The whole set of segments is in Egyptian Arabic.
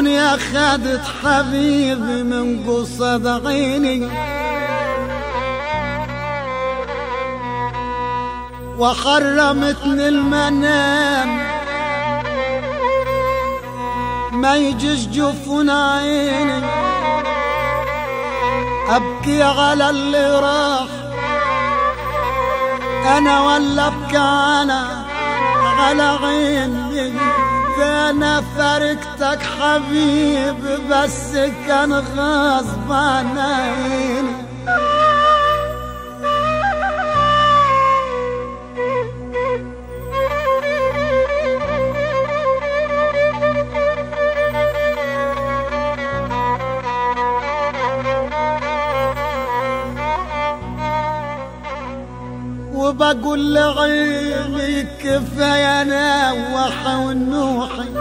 الدنيا خدت حبيبي من قصد عيني وحرمتني المنام ما يجيش جفون عيني ابكي على اللي راح انا ولا ابكي على على عيني ده انا فارقتك حبيبي بس كان غصب عن عيني وبقول لعيني كفاية نوح ونوحي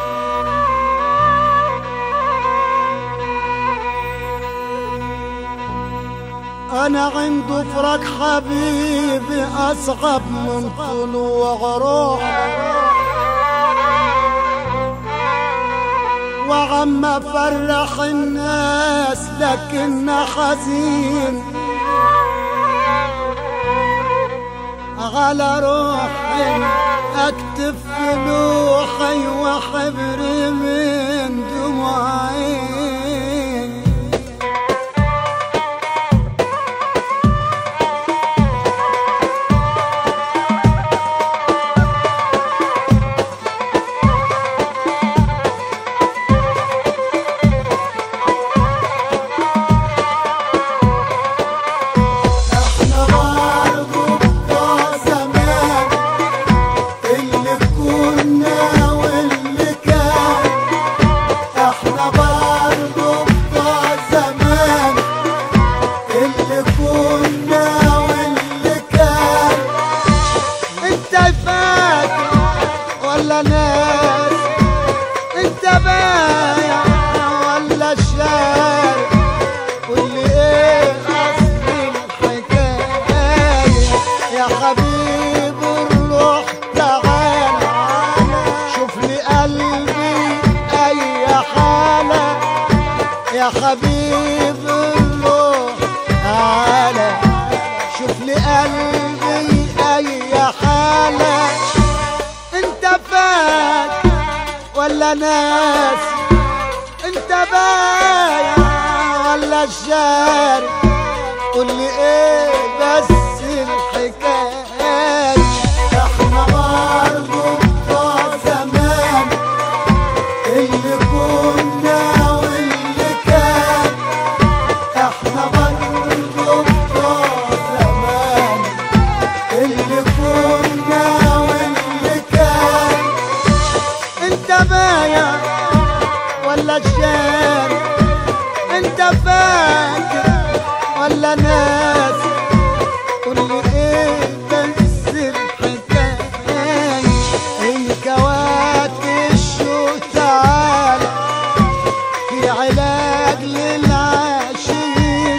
أنا عند فراق حبيبي أصعب من طلوع روحي وعم فرح الناس لكن حزين على روحي اكتب فلوحي وحبري من دموعي احنا برضو بتوع زمان اللي كنا واللي كان احنا برضو بتوع زمان اللي كنا واللي كان انت فاكر ولا ناس انت بايع ولا شاري واللي ايه اصل الحكايه يا حبيب الروح تعال شوف لي قلبي اي حاله يا حبيب الروح تعالى شوف لي قلبي اي حاله انت فاك ولا ناس انت بايع ولا شاري قول لي ايه بس الحكايه احنا برضو بتوع زمان اللي كنا واللي كان احنا برضو بتوع زمان اللي كنا واللي كان انت بايع ولا شاري انت فاكر ولا ناس قول لي ايه بس الحكايه الكوات الشوق تعالى في علاج للعاشقين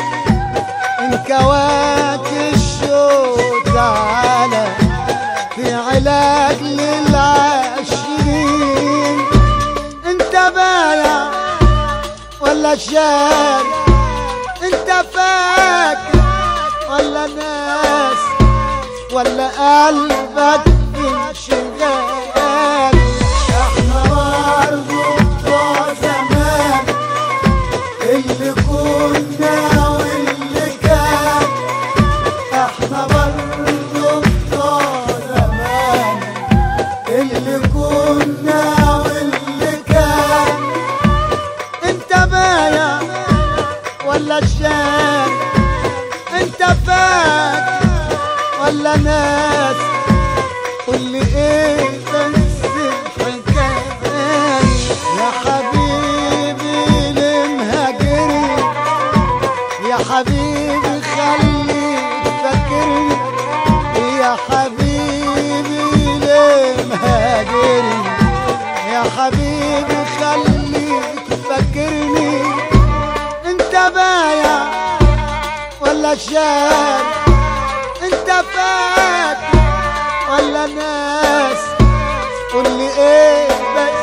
انكوات الشوق تعالى في علاج للعاشقين انت بايع ولا شاري انت فاكر ولا ناس ولا قلبك انشغال احنا برضو بتوع زمان اللي كنا واللي كان احنا برضو بتوع زمان اللي كنا واللي كان انت بايع ولا شان انت فاكر ولا ناس قول لي ايه بس الحكايه يا حبيبي لمهاجرني يا حبيبي خليك فاكرني يا حبيبي ليه مهاجرني يا حبيبي خليك فاكرني انت بايع ولا شان انت فاكر ولا ناس قول لي ايه بس